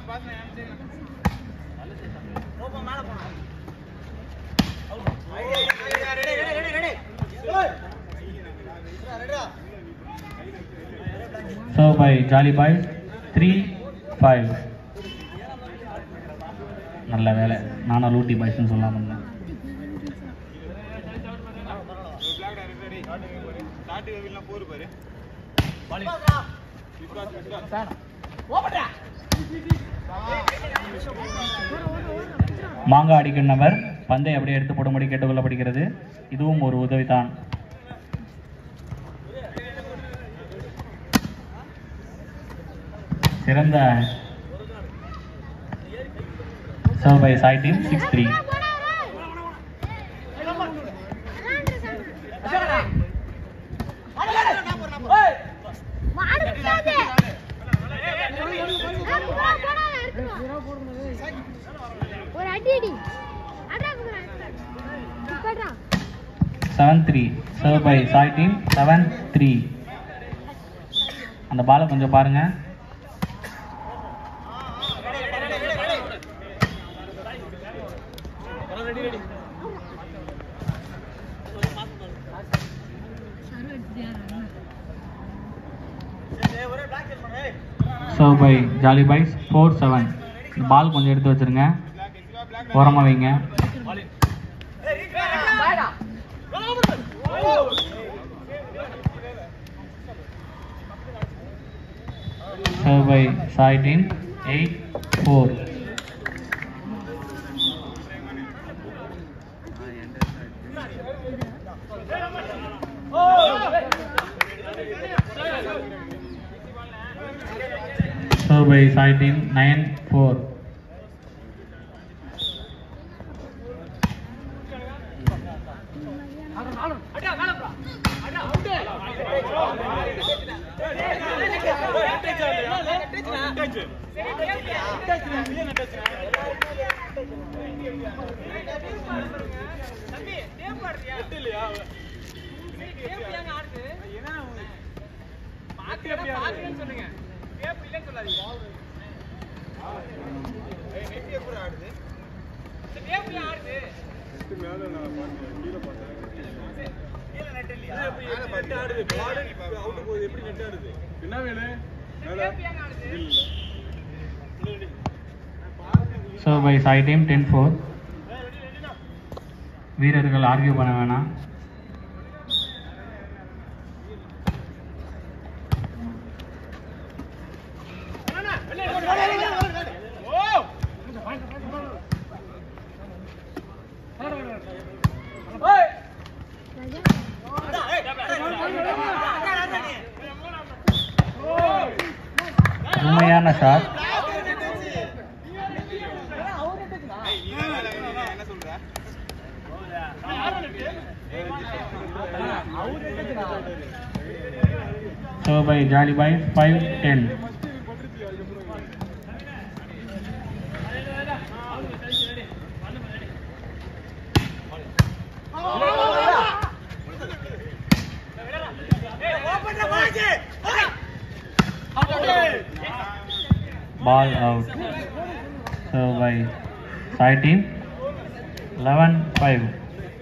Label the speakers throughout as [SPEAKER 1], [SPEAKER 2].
[SPEAKER 1] So by Jolly Boys, three five நல்ல வேலை நானும் லூட்டி பாய்ஸ்னு சொல்லாம இருந்தேன் மாங்காய் அடிக்கும் நபர் பந்தை அப்படியே எடுத்து போடும்படி கேட்டுக்கொள்ளப்படுகிறது இதுவும் ஒரு உதவிதான் சிறந்த serve by Sai team six three
[SPEAKER 2] ஒரு அடி அடி அடா குடுறா
[SPEAKER 1] seven three serve by Sai team seven three அந்த பாலை கொஞ்சம் பாருங்க serve by Jolly Boys four seven இந்த பால் கொஞ்சம் எடுத்து வச்சிருங்க ஓரமாக வைங்க served by Sai team 8 4. Served by Sai team 9 4. Served by Sai team 10 4. வீரர்கள் ஆர்கியூ பண்ண வேணாம் உண்மையான shot So by Jolly Boy 5 10. Ball out. So by side team 11 5.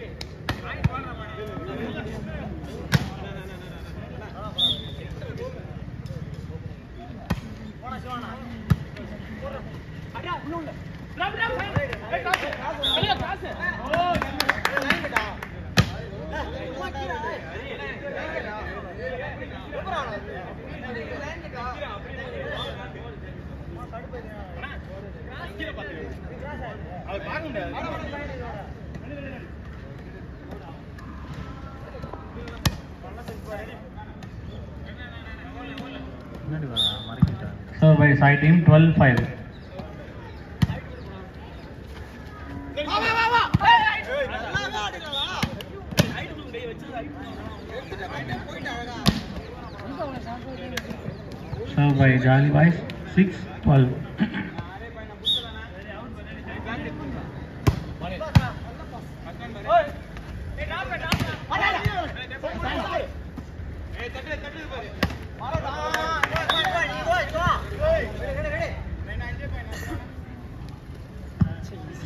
[SPEAKER 1] So by side team 12 5. So by Jolly Boys 6 12.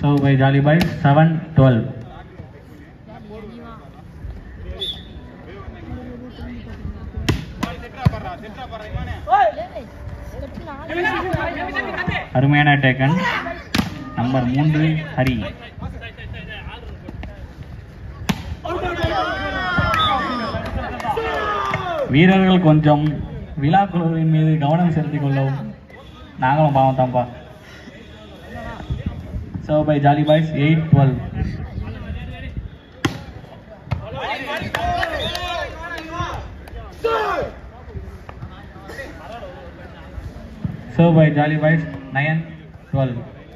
[SPEAKER 1] Serve by Jolly Boys 7 12. அருமையான taken number மூன்று ஹரி வீரர்கள் கொஞ்சம் விழா குழுவின் மீது கவனம் செலுத்திக் கொள்ளவும் நாங்களும் பாவம் தான்ப்பா serve by Jolly Boys eight twelve serve by Jolly Boys nine twelve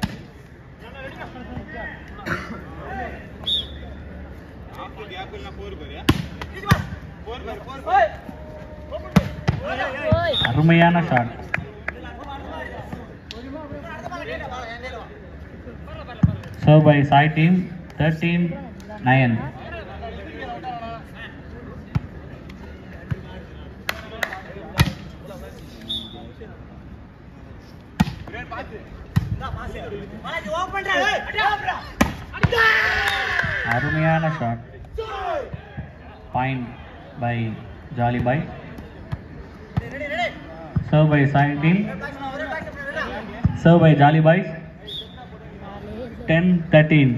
[SPEAKER 1] அருமையான shot serve by Sai team thirteen nine அருமையான shot point by Jolly Boy serve by Sai team serve by Jolly Boys ten thirteen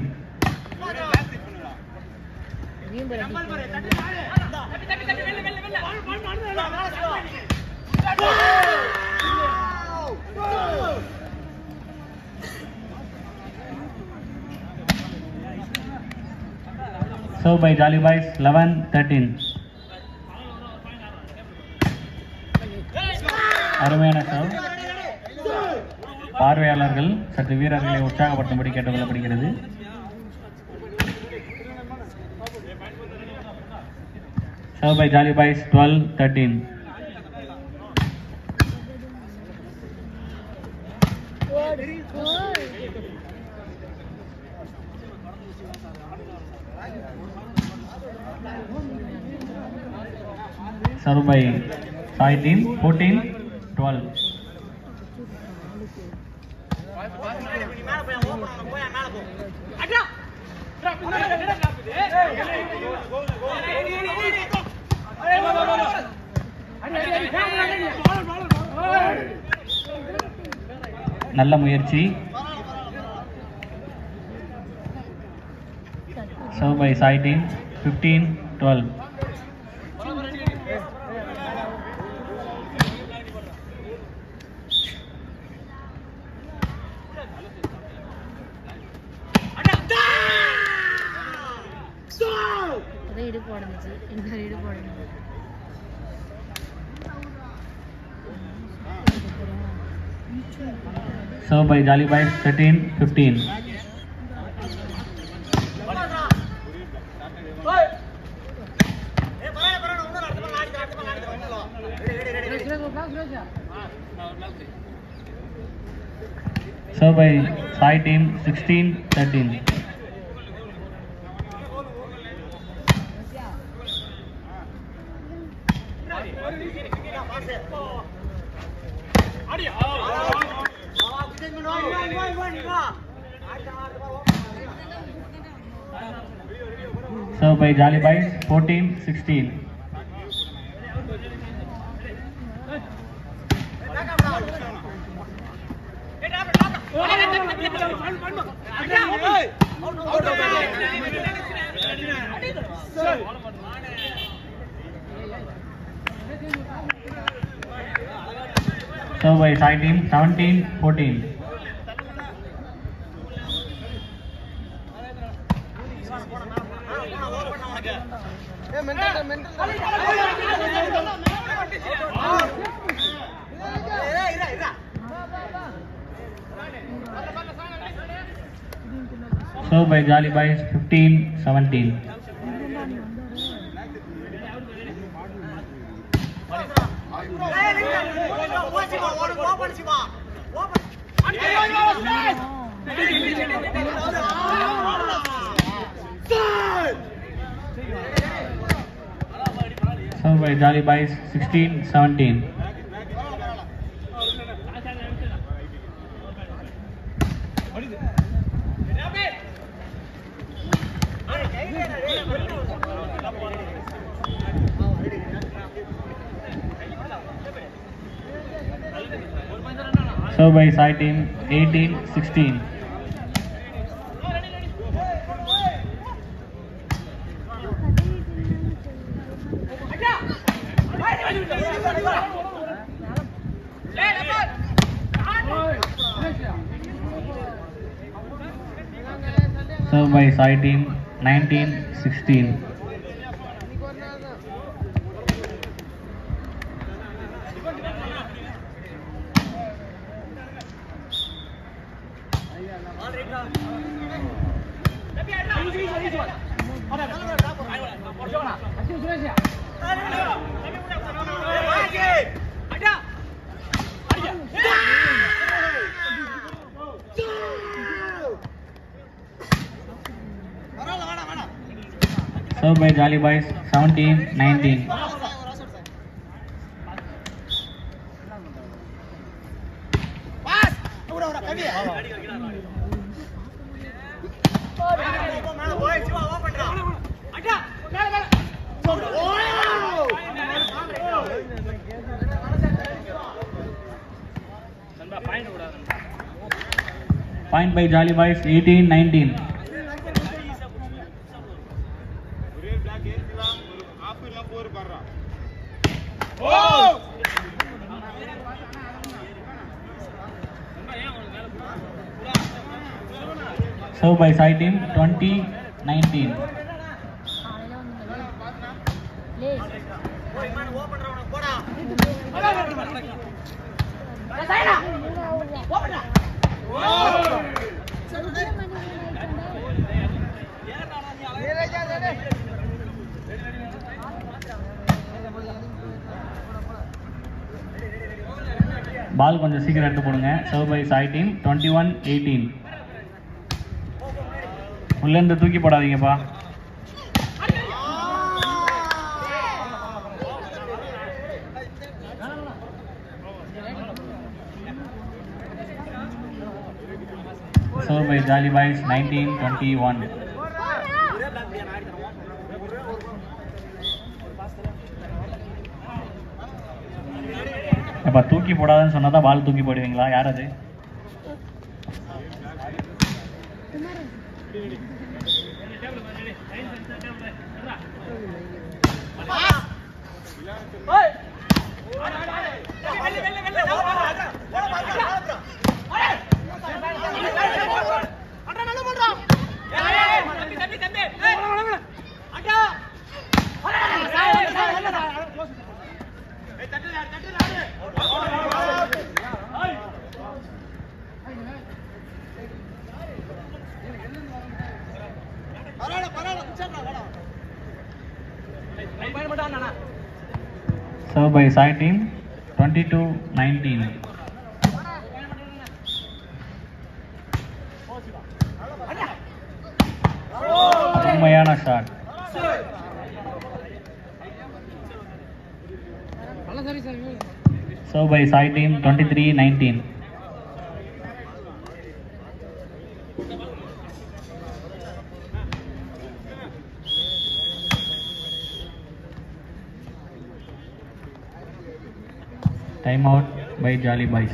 [SPEAKER 1] serve by Jolly Boys eleven thirteen அருமையான serve பார்வையாளர்கள் சற்று வீரர்களை உற்சாகப்படுத்தும்படி கேட்டுக்கொள்ளப்படுகிறது serve by Jolly Boys twelve thirteen serve by Sai team fourteen twelve நல்ல முயற்சி serve by Sai team fifteen twelve
[SPEAKER 2] அதான் இடுப்பு உடஞ்சிச்சு இந்த இடுப்பு உடஞ்சிச்சு
[SPEAKER 1] serve by Jolly Boys thirteen fifteen serve by Sai team sixteen thirteen Served by Jolly Boys, 14, 16. Served by Sai team, 17, 14. Served by Jolly Boys, 15, 17. Served by Jolly Boys, 16, 17. Serve by side team 18-16. Serve by side team 19-16. Serve by Jolly Boys 17-19. Point by Jolly Boys 18-19. Serve by side team 20-19. Ball கொஞ்சம் சீக்கிரம் எடுத்து போடுங்க serve by Sai team twenty one eighteen உள்ளேருந்து தூக்கி போடாதீங்கப்பா serve by Jolly Boys nineteen twenty one அப்ப தூக்கி போடாதுன்னு சொன்னா தான் பால் தூக்கி போடுவீங்களா யார் அது Served by side team 22-19. அருமையான shot Served by side team 23-19. Time out by Jolly Boys.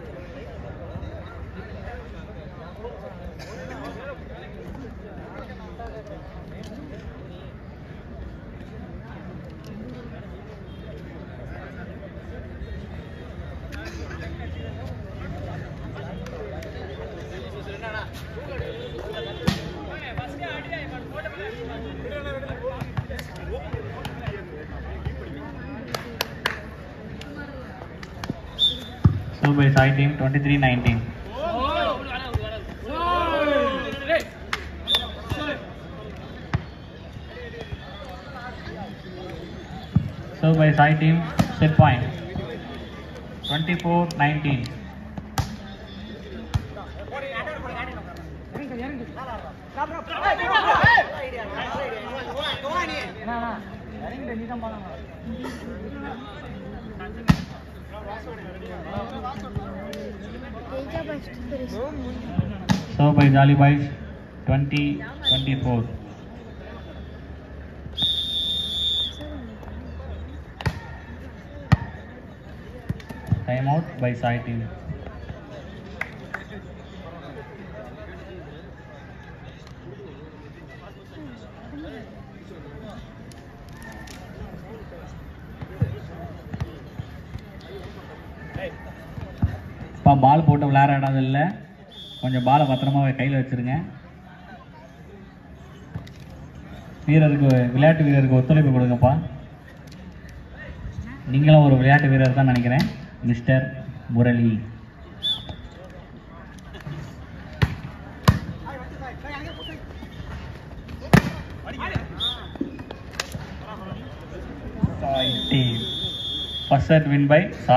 [SPEAKER 1] Served by side team 23-19. Served by side team set point 24-19. Served by Jolly Boys 20-24. Time out by Sai team இப்போ ball போட்டு விளையாட இடம் இல்லை கொஞ்சம் பாலை பத்திரமா கையில் வச்சுருங்க வீரருக்கு விளையாட்டு வீரருக்கு ஒத்துழைப்பு கொடுங்கப்பா நீங்களும் ஒரு விளையாட்டு வீரர் தான் நினைக்கிறேன் mister Murali first win by